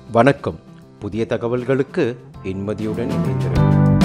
வணக்கம் புதிய தகவல்களுக்கு இன்மதியுடன் இணைந்திருக்கும்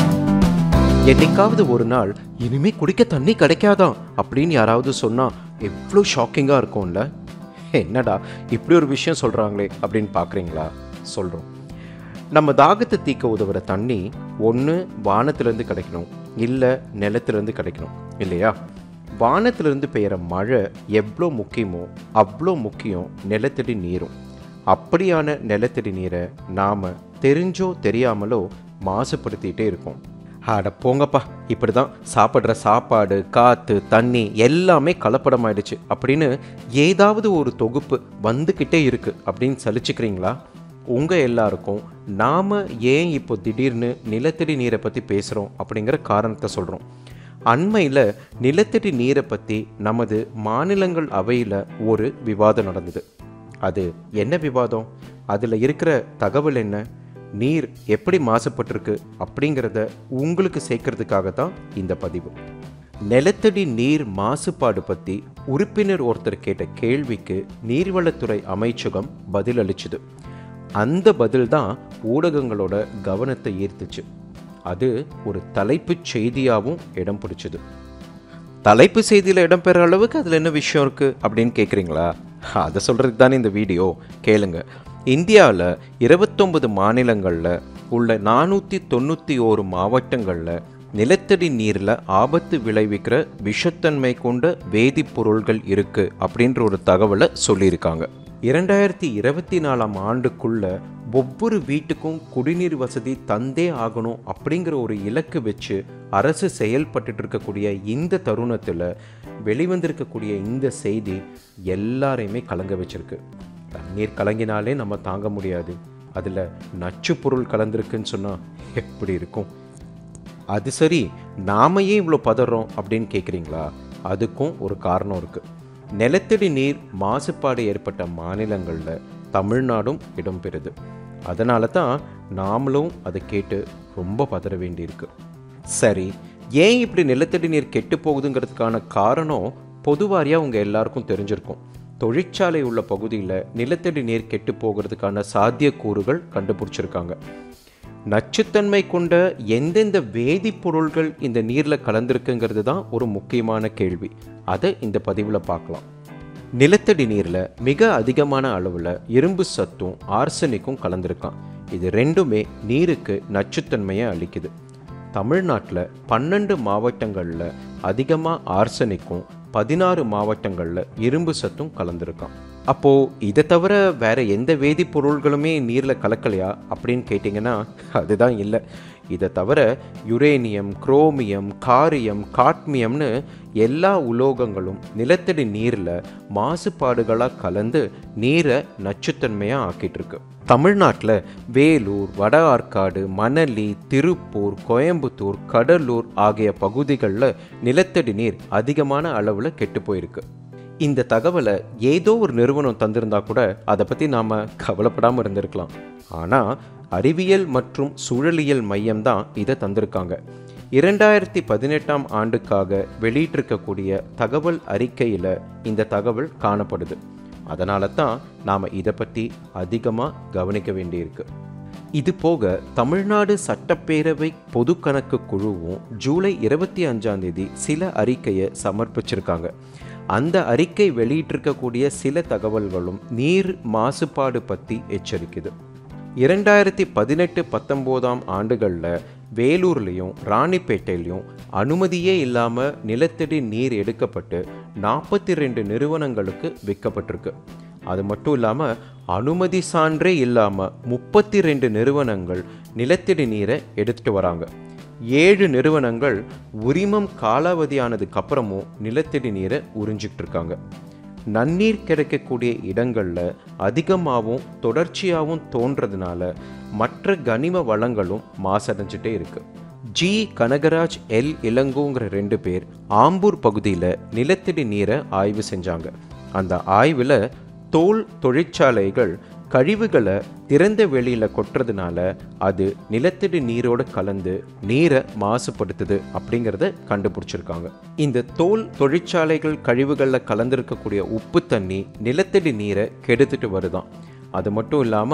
என்னைக்காவது ஒரு நாள் இனிமே குடிக்க தண்ணி கிடைக்காதான் அப்படின்னு யாராவது சொன்னா எவ்வளோ ஷாக்கிங்காக இருக்கும்ல என்னடா இப்படி ஒரு விஷயம் சொல்கிறாங்களே அப்படின்னு பார்க்குறீங்களா சொல்கிறோம் நம்ம தாகத்தை தீக்க உதவுற தண்ணி ஒன்று வானத்திலேருந்து கிடைக்கணும் இல்லை நிலத்திலேருந்து கிடைக்கணும் இல்லையா வானத்திலிருந்து பெய்கிற மழை எவ்வளோ முக்கியமோ அவ்வளோ முக்கியம் நிலத்தடி நீரும் அப்படியான நிலத்தடி நீரை நாம் தெரிஞ்சோ தெரியாமலோ மாசுபடுத்திகிட்டே இருக்கோம் அட போங்கப்பா இப்படி தான் சாப்பிட்ற சாப்பாடு காற்று தண்ணி எல்லாமே கலப்படமாயிடுச்சு அப்படின்னு ஏதாவது ஒரு தொகுப்பு வந்துக்கிட்டே இருக்குது அப்படின்னு சலிச்சுக்கிறீங்களா உங்கள் எல்லாருக்கும் நாம் ஏன் இப்போ திடீர்னு நிலத்தடி நீரை பற்றி பேசுகிறோம் அப்படிங்கிற காரணத்தை சொல்கிறோம் அண்மையில் நிலத்தடி நீரை பற்றி நமது மாநிலங்கள் அவையில் ஒரு விவாதம் நடந்தது அது என்ன விவாதம் அதில் இருக்கிற தகவல் என்ன நீர் எப்படி மாசுபட்டிருக்கு அப்படிங்கிறத உங்களுக்கு சேர்க்கறதுக்காக தான் இந்த பதிவு நிலத்தடி நீர் மாசுபாடு பற்றி உறுப்பினர் ஒருத்தர் கேட்ட கேள்விக்கு நீர்வளத்துறை அமைச்சகம் பதில் அளிச்சுது அந்த பதில் தான் ஊடகங்களோட கவனத்தை ஈர்த்துச்சு அது ஒரு தலைப்புச் செய்தியாகவும் இடம் பிடிச்சது தலைப்பு செய்தியில் இடம்பெற அளவுக்கு அதில் என்ன விஷயம் இருக்குது அப்படின்னு கேட்குறீங்களா அதை சொல்கிறதுக்கு தானே இந்த வீடியோ கேளுங்க இந்தியாவில் இருபத்தொன்பது மாநிலங்களில் உள்ள நானூற்றி தொண்ணூற்றி ஓரு மாவட்டங்களில் நிலத்தடி நீரில் ஆபத்து விளைவிக்கிற விஷத்தன்மை கொண்ட வேதிப்பொருள்கள் இருக்குது அப்படின்ற ஒரு தகவலை சொல்லியிருக்காங்க இரண்டாயிரத்தி இருபத்தி நாலாம் ஆண்டுக்குள்ள ஒவ்வொரு வீட்டுக்கும் குடிநீர் வசதி தந்தே ஆகணும் அப்படிங்கிற ஒரு இலக்கு வச்சு அரசு செயல்பட்டுட்டு இருக்கக்கூடிய இந்த தருணத்தில் வெளிவந்திருக்கக்கூடிய இந்த செய்தி எல்லாரையுமே கலங்க வச்சிருக்கு தண்ணீர் கலங்கினாலே நம்ம தாங்க முடியாது அதில் நச்சு பொருள் கலந்துருக்குன்னு சொன்னால் எப்படி இருக்கும் அது சரி நாம ஏன் இவ்வளோ பதறோம் அப்படின்னு கேட்குறீங்களா அதுக்கும் ஒரு காரணம் இருக்குது நிலத்தடி நீர் மாசுபாடு ஏற்பட்ட மாநிலங்களில் தமிழ்நாடும் இடம்பெறுது அதனால தான் நாமளும் அதை கேட்டு ரொம்ப பதற வேண்டியிருக்கு சரி ஏன் இப்படி நிலத்தடி நீர் கெட்டு போகுதுங்கிறதுக்கான காரணம் பொதுவாரியாக உங்கள் எல்லாருக்கும் தெரிஞ்சிருக்கும் தொழிற்சாலை உள்ள பகுதியில் நிலத்தடி நீர் கெட்டு போகிறதுக்கான சாத்தியக்கூறுகள் கண்டுபிடிச்சிருக்காங்க நச்சுத்தன்மை கொண்ட எந்தெந்த வேதிப்பொருள்கள் இந்த நீரில் கலந்துருக்குங்கிறது தான் ஒரு முக்கியமான கேள்வி அதை இந்த பதிவில் பார்க்கலாம் நிலத்தடி நீரில் மிக அதிகமான அளவில் இரும்பு சத்தும் ஆர்சனிக்கும் கலந்துருக்கான் இது ரெண்டுமே நீருக்கு நச்சுத்தன்மையை அளிக்குது தமிழ்நாட்டில் பன்னெண்டு மாவட்டங்களில் அதிகமாக ஆர்சனிக்கும் பதினாறு மாவட்டங்களில் இரும்பு சத்தும் கலந்துருக்கான் அப்போது இதை தவிர வேற எந்த வேதிப்பொருள்களுமே நீரில் கலக்கலையா அப்படின்னு கேட்டிங்கன்னா அதுதான் இல்லை இதை தவிர யுரேனியம் குரோமியம் காரியம் காட்மியம்னு எல்லா உலோகங்களும் நிலத்தடி நீரில் மாசுபாடுகளாக கலந்து நீரை நச்சுத்தன்மையாக ஆக்கிட்டு இருக்கு தமிழ்நாட்டில் வேலூர் வட ஆற்காடு மணலி திருப்பூர் கோயம்புத்தூர் கடலூர் ஆகிய பகுதிகளில் நிலத்தடி நீர் அதிகமான அளவில் கெட்டு போயிருக்கு இந்த தகவலை ஏதோ ஒரு நிறுவனம் தந்திருந்தா கூட அதை பற்றி நாம் கவலைப்படாமல் இருந்திருக்கலாம் ஆனால் அறிவியல் மற்றும் சூழலியல் மையம் தான் இதை தந்திருக்காங்க இரண்டாயிரத்தி பதினெட்டாம் ஆண்டுக்காக வெளியிட்டிருக்கக்கூடிய தகவல் அறிக்கையில் இந்த தகவல் காணப்படுது அதனால தான் நாம் இதை பற்றி அதிகமாக கவனிக்க வேண்டியிருக்கு இது போக தமிழ்நாடு சட்டப்பேரவை பொது கணக்கு குழுவும் ஜூலை இருபத்தி அஞ்சாம் தேதி சில அறிக்கையை சமர்ப்பிச்சிருக்காங்க அந்த அறிக்கை வெளியிட்டிருக்கக்கூடிய சில தகவல்களும் நீர் மாசுபாடு பற்றி எச்சரிக்குது இரண்டாயிரத்தி பதினெட்டு பத்தொம்போதாம் ஆண்டுகளில் வேலூர்லேயும் ராணிப்பேட்டையிலையும் அனுமதியே இல்லாமல் நிலத்தடி நீர் எடுக்கப்பட்டு நாற்பத்தி ரெண்டு நிறுவனங்களுக்கு விற்கப்பட்டிருக்கு அது மட்டும் இல்லாமல் அனுமதி சான்றே இல்லாமல் முப்பத்தி ரெண்டு நிறுவனங்கள் நிலத்தடி நீரை எடுத்துகிட்டு வராங்க ஏழு நிறுவனங்கள் உரிமம் காலாவதியானதுக்கு அப்புறமும் நிலத்தடி நீரை உறிஞ்சிக்கிட்டு இருக்காங்க நன்னீர் கிடைக்கக்கூடிய இடங்களில் அதிகமாகவும் தொடர்ச்சியாகவும் தோன்றதுனால மற்ற கனிம வளங்களும் மாசடைஞ்சிட்டே இருக்கு ஜி கனகராஜ் எல் இளங்கோங்கிற ரெண்டு பேர் ஆம்பூர் பகுதியில் நிலத்தடி நீரை ஆய்வு செஞ்சாங்க அந்த ஆய்வில் தோல் தொழிற்சாலைகள் கழிவுகளை திறந்த வெளியில் கொட்டுறதுனால அது நிலத்தடி நீரோடு கலந்து நீரை மாசுபடுத்துது அப்படிங்கிறத கண்டுபிடிச்சிருக்காங்க இந்த தோல் தொழிற்சாலைகள் கழிவுகளில் கலந்திருக்கக்கூடிய உப்பு தண்ணி நிலத்தடி நீரை கெடுத்துட்டு வருதாம் அது மட்டும் இல்லாமல்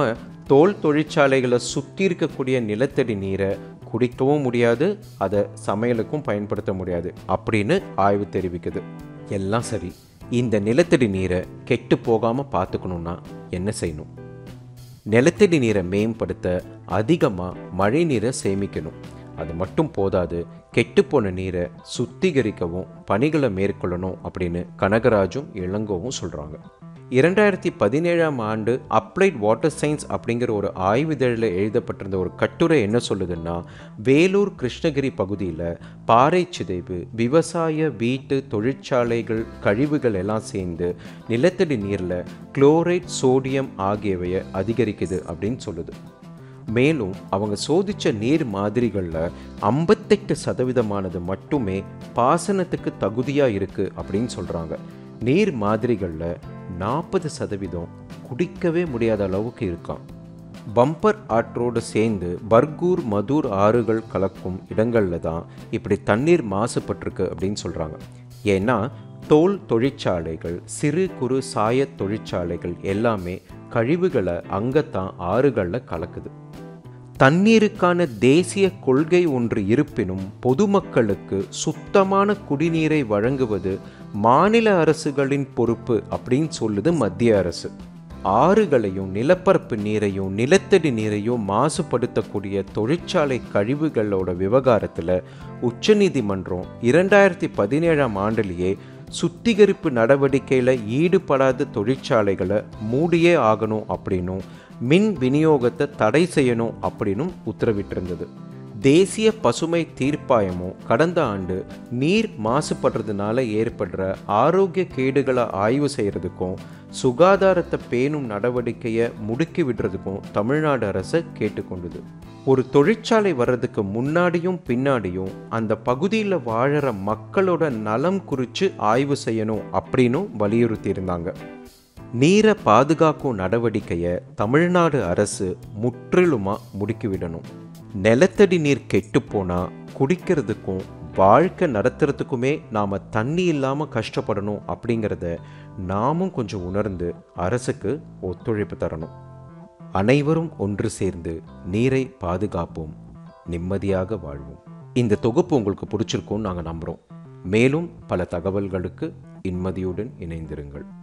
தோல் தொழிற்சாலைகளை சுற்றி இருக்கக்கூடிய நிலத்தடி நீரை குடிக்கவும் முடியாது அதை சமையலுக்கும் பயன்படுத்த முடியாது அப்படின்னு ஆய்வு தெரிவிக்குது எல்லாம் சரி இந்த நிலத்தடி நீரை கெட்டு போகாமல் பார்த்துக்கணுன்னா என்ன செய்யணும் நிலத்தடி நீரை மேம்படுத்த அதிகமாக மழை நீரை சேமிக்கணும் அது மட்டும் போதாது கெட்டுப்போன நீரை சுத்திகரிக்கவும் பணிகளை மேற்கொள்ளணும் அப்படின்னு கனகராஜும் இளங்கோவும் சொல்கிறாங்க இரண்டாயிரத்தி பதினேழாம் ஆண்டு அப்ளைட் வாட்டர் சயின்ஸ் அப்படிங்கிற ஒரு ஆய்விதழில் எழுதப்பட்டிருந்த ஒரு கட்டுரை என்ன சொல்லுதுன்னா வேலூர் கிருஷ்ணகிரி பகுதியில் பாறை சிதைவு விவசாய வீட்டு தொழிற்சாலைகள் கழிவுகள் எல்லாம் சேர்ந்து நிலத்தடி நீரில் குளோரைட் சோடியம் ஆகியவையை அதிகரிக்குது அப்படின்னு சொல்லுது மேலும் அவங்க சோதிச்ச நீர் மாதிரிகளில் ஐம்பத்தெட்டு சதவீதமானது மட்டுமே பாசனத்துக்கு தகுதியாக இருக்குது அப்படின்னு சொல்கிறாங்க நீர் மாதிரிகளில் நாற்பது சதவீதம் குடிக்கவே முடியாத அளவுக்கு இருக்கான் பம்பர் ஆற்றோடு சேர்ந்து பர்கூர் மதூர் ஆறுகள் கலக்கும் இடங்களில் தான் இப்படி தண்ணீர் மாசுபட்டிருக்கு அப்படின்னு சொல்கிறாங்க ஏன்னா தோல் தொழிற்சாலைகள் சிறு குறு சாய தொழிற்சாலைகள் எல்லாமே கழிவுகளை அங்கத்தான் ஆறுகளில் கலக்குது தண்ணீருக்கான தேசிய கொள்கை ஒன்று இருப்பினும் பொதுமக்களுக்கு சுத்தமான குடிநீரை வழங்குவது மாநில அரசுகளின் பொறுப்பு அப்படின்னு சொல்லுது மத்திய அரசு ஆறுகளையும் நிலப்பரப்பு நீரையும் நிலத்தடி நீரையும் மாசுபடுத்தக்கூடிய தொழிற்சாலை கழிவுகளோட விவகாரத்தில் உச்சநீதிமன்றம் இரண்டாயிரத்தி பதினேழாம் ஆண்டிலேயே சுத்திகரிப்பு நடவடிக்கையில் ஈடுபடாத தொழிற்சாலைகளை மூடியே ஆகணும் அப்படின்னும் மின் விநியோகத்தை தடை செய்யணும் அப்படின்னும் உத்தரவிட்டிருந்தது தேசிய பசுமை தீர்ப்பாயமும் கடந்த ஆண்டு நீர் மாசுபடுறதுனால ஏற்படுற ஆரோக்கிய கேடுகளை ஆய்வு செய்கிறதுக்கும் சுகாதாரத்தை பேணும் நடவடிக்கையை முடுக்கி விடுறதுக்கும் தமிழ்நாடு அரசை கேட்டுக்கொண்டது ஒரு தொழிற்சாலை வர்றதுக்கு முன்னாடியும் பின்னாடியும் அந்த பகுதியில் வாழற மக்களோட நலம் குறித்து ஆய்வு செய்யணும் அப்படின்னும் வலியுறுத்தி இருந்தாங்க நீரை பாதுகாக்கும் நடவடிக்கையை தமிழ்நாடு அரசு முற்றிலுமாக முடுக்கிவிடணும் நிலத்தடி நீர் கெட்டுப்போனால் குடிக்கிறதுக்கும் வாழ்க்கை நடத்துறதுக்குமே நாம் தண்ணி இல்லாமல் கஷ்டப்படணும் அப்படிங்கிறத நாமும் கொஞ்சம் உணர்ந்து அரசுக்கு ஒத்துழைப்பு தரணும் அனைவரும் ஒன்று சேர்ந்து நீரை பாதுகாப்போம் நிம்மதியாக வாழ்வோம் இந்த தொகுப்பு உங்களுக்கு பிடிச்சிருக்கும்னு நாங்கள் நம்புகிறோம் மேலும் பல தகவல்களுக்கு இன்மதியுடன் இணைந்திருங்கள்